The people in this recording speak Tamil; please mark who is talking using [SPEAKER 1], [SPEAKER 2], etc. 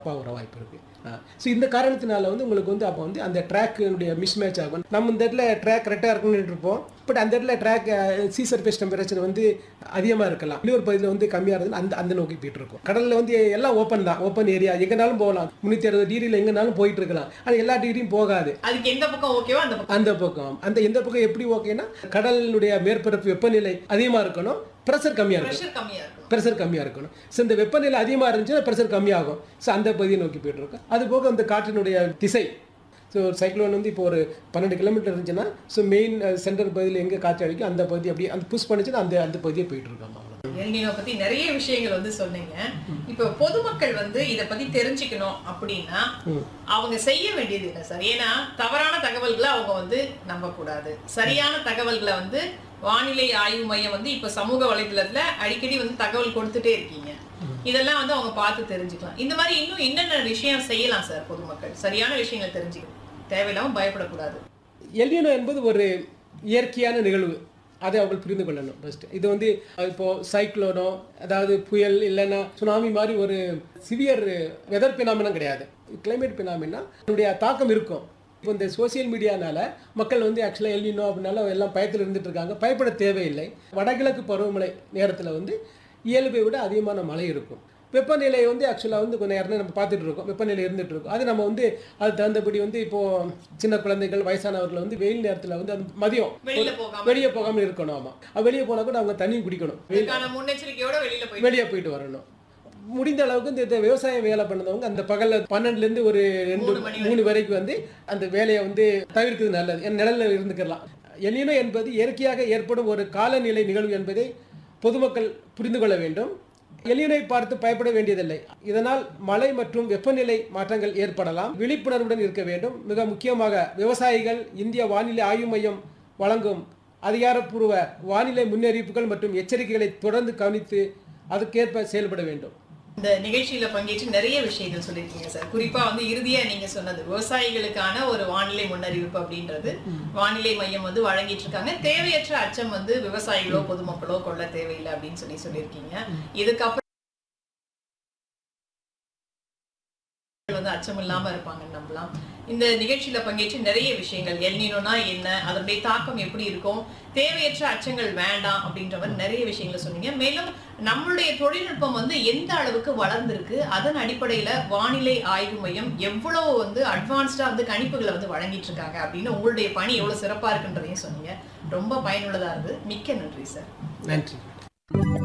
[SPEAKER 1] வர வாய்ப்பு இருக்கு ஸோ இந்த காரணத்தினால வந்து உங்களுக்கு வந்து அப்போ வந்து அந்த ட்ராக்குடைய மிஸ் மேட்ச் ஆகும் நம்ம இந்த இடத்துல ட்ராக் கரெக்டாக இருக்குன்னு இருப்போம் பட் அந்த இடத்துல ட்ராக் சி சர்ஃபேஸ் டெம்பரேச்சர் வந்து அதிகமாக இருக்கலாம் இன்னொரு பகுதியில் வந்து கம்மியாக இருக்குது அந்த அந்த நோக்கி போயிட்டு இருக்கும் கடலில் வந்து எல்லாம் ஓப்பன் தான் ஓப்பன் ஏரியா எங்கேனாலும் போகலாம் முந்நூற்றி அறுபது டிகிரியில் எங்கேனாலும் போயிட்டு இருக்கலாம் ஆனால் எல்லா டிகிரியும் போகாது
[SPEAKER 2] அதுக்கு எந்த பக்கம் ஓகேவோ அந்த பக்கம்
[SPEAKER 1] அந்த பக்கம் அந்த எந்த பக்கம் எப்படி ஓகேன்னா கடலினுடைய மேற்பரப்பு வெப்பநிலை அதிகமாக இருக்கணும் ப்ரெஷர் கம்மியாக இருக்கணும்
[SPEAKER 2] ப்ரெஷர் கம்மியா இருக்கும்
[SPEAKER 1] ப்ரெஷர் கம்மியாக இருக்கணும் ஸோ இந்த வெப்பநிலை அதிகமாக இருந்துச்சுன்னா ப்ரெஷர் கம்மியாகும் ஸோ அந்த பகுதியை நோக்கி போயிட்டு இருக்கும் அது போக அந்த காற்றினுடைய திசை ஸோ ஒரு சைக்ளோன் வந்து இப்போ ஒரு பன்னெண்டு கிலோமீட்டர் இருந்துச்சுன்னா ஸோ மெயின் சென்டர் பகுதியில் எங்கே காற்று அடிக்கும் அந்த பகுதி அப்படியே அந்த புஷ் பண்ணிச்சுன்னா அந்த அந்த பகுதியே போயிட்டு இருக்காங்க அவ்வளோ
[SPEAKER 2] எல்னினோ பத்தி நிறைய விஷயங்கள் வந்து சொன்னீங்க இப்போ பொதுமக்கள் வந்து இத பத்தி தெரிஞ்சுக்கணும் அப்படின்னா அவங்க செய்ய வேண்டியது என்ன சார் ஏன்னா தவறான தகவல்களை அவங்க வந்து நம்பக்கூடாது சரியான தகவல்களை வந்து வானிலை ஆய்வு மையம் வந்து இப்ப சமூக வலைதளத்துல அடிக்கடி வந்து தகவல் கொடுத்துட்டே இருக்கீங்க இதெல்லாம் வந்து அவங்க பார்த்து தெரிஞ்சுக்கலாம் இந்த மாதிரி இன்னும் என்னென்ன விஷயம் செய்யலாம் சார் பொதுமக்கள் சரியான விஷயங்களை தெரிஞ்சுக்கணும் தேவையில்லாம பயப்படக்கூடாது
[SPEAKER 1] எல்னினோ என்பது ஒரு இயற்கையான நிகழ்வு அதை அவர்கள் புரிந்து கொள்ளணும் ஃபர்ஸ்ட் இது வந்து இப்போ சைக்ளோனோ அதாவது புயல் இல்லைன்னா சுனாமி மாதிரி ஒரு சிவியர் வெதர் பினாமினம் கிடையாது கிளைமேட் பினாமினா அதனுடைய தாக்கம் இருக்கும் இப்போ இந்த சோசியல் மீடியானால மக்கள் வந்து ஆக்சுவலாக எல்னினோ அப்படின்னால எல்லாம் பயத்தில் இருந்துட்டு இருக்காங்க பயப்பட தேவையில்லை வடகிழக்கு பருவமழை நேரத்தில் வந்து இயல்பை விட அதிகமான மழை இருக்கும் வெப்பநிலை வந்து ஆக்சுவலாக வந்து கொஞ்சம் நேரம் நம்ம பார்த்துட்டு இருக்கோம் வெப்பநிலை இருந்துட்டு இருக்கும் அது நம்ம வந்து அது தகுந்தபடி வந்து இப்போ சின்ன குழந்தைகள் வயசானவர்கள் வந்து வெயில் நேரத்தில் வந்து அது மதியம்
[SPEAKER 2] வெளியில போகாம
[SPEAKER 1] வெளியே போகாமல் இருக்கணும் ஆமாம் அது வெளியே போனால் கூட அவங்க தண்ணி குடிக்கணும் வெயில்
[SPEAKER 2] இதுக்கான முன்னெச்சரிக்கையோட வெளியில போய்
[SPEAKER 1] வெளியே போயிட்டு வரணும் முடிந்த அளவுக்கு இந்த- இந்த விவசாயம் வேலை பண்ணதவங்க அந்த பகல்ல பன்னெண்டுல இருந்து ஒரு ரெண்டு
[SPEAKER 2] மூணு மணி
[SPEAKER 1] மூணு வரைக்கும் வந்து அந்த வேலையை வந்து தவிர்க்கிறது நல்லது என் நிழல்ல இருந்துக்கலாம் எல்லினோ என்பது இயற்கையாக ஏற்படும் ஒரு காலநிலை நிகழ்வு என்பதை பொதுமக்கள் புரிந்து கொள்ள வேண்டும் எல்லினை பார்த்து பயப்பட வேண்டியதில்லை இதனால் மழை மற்றும் வெப்பநிலை மாற்றங்கள் ஏற்படலாம் விழிப்புணர்வுடன் இருக்க வேண்டும் மிக முக்கியமாக விவசாயிகள் இந்திய வானிலை ஆய்வு மையம் வழங்கும் அதிகாரப்பூர்வ வானிலை முன்னறிவிப்புகள் மற்றும் எச்சரிக்கைகளை தொடர்ந்து கவனித்து அதுக்கேற்ப செயல்பட வேண்டும்
[SPEAKER 2] இந்த நிகழ்ச்சியில பங்கேற்று நிறைய விஷயங்கள் சொல்லியிருக்கீங்க சார் குறிப்பா வந்து இறுதியா நீங்க சொன்னது விவசாயிகளுக்கான ஒரு வானிலை முன்னறிவிப்பு அப்படின்றது வானிலை மையம் வந்து வழங்கிட்டு இருக்காங்க தேவையற்ற அச்சம் வந்து விவசாயிகளோ பொதுமக்களோ கொள்ள தேவையில்லை அப்படின்னு சொல்லி சொல்லியிருக்கீங்க இதுக்கப்புறம் வந்து அச்சம் இல்லாம இருப்பாங்கன்னு நம்பலாம் இந்த நிகழ்ச்சியில பங்கேற்று நிறைய விஷயங்கள் எல்னினோனா என்ன அதனுடைய தாக்கம் எப்படி இருக்கும் தேவையற்ற அச்சங்கள் வேண்டாம் அப்படின்ற மாதிரி நிறைய விஷயங்களை சொன்னீங்க மேலும் நம்மளுடைய தொழில்நுட்பம் வந்து எந்த அளவுக்கு வளர்ந்திருக்கு அதன் அடிப்படையில வானிலை ஆய்வு மையம் எவ்வளவு வந்து அட்வான்ஸ்டா வந்து கணிப்புகளை வந்து வழங்கிட்டு இருக்காங்க அப்படின்னு உங்களுடைய பணி எவ்வளவு சிறப்பா இருக்குன்றதையும் சொன்னீங்க ரொம்ப பயனுள்ளதா இருந்து மிக்க நன்றி சார்
[SPEAKER 1] நன்றி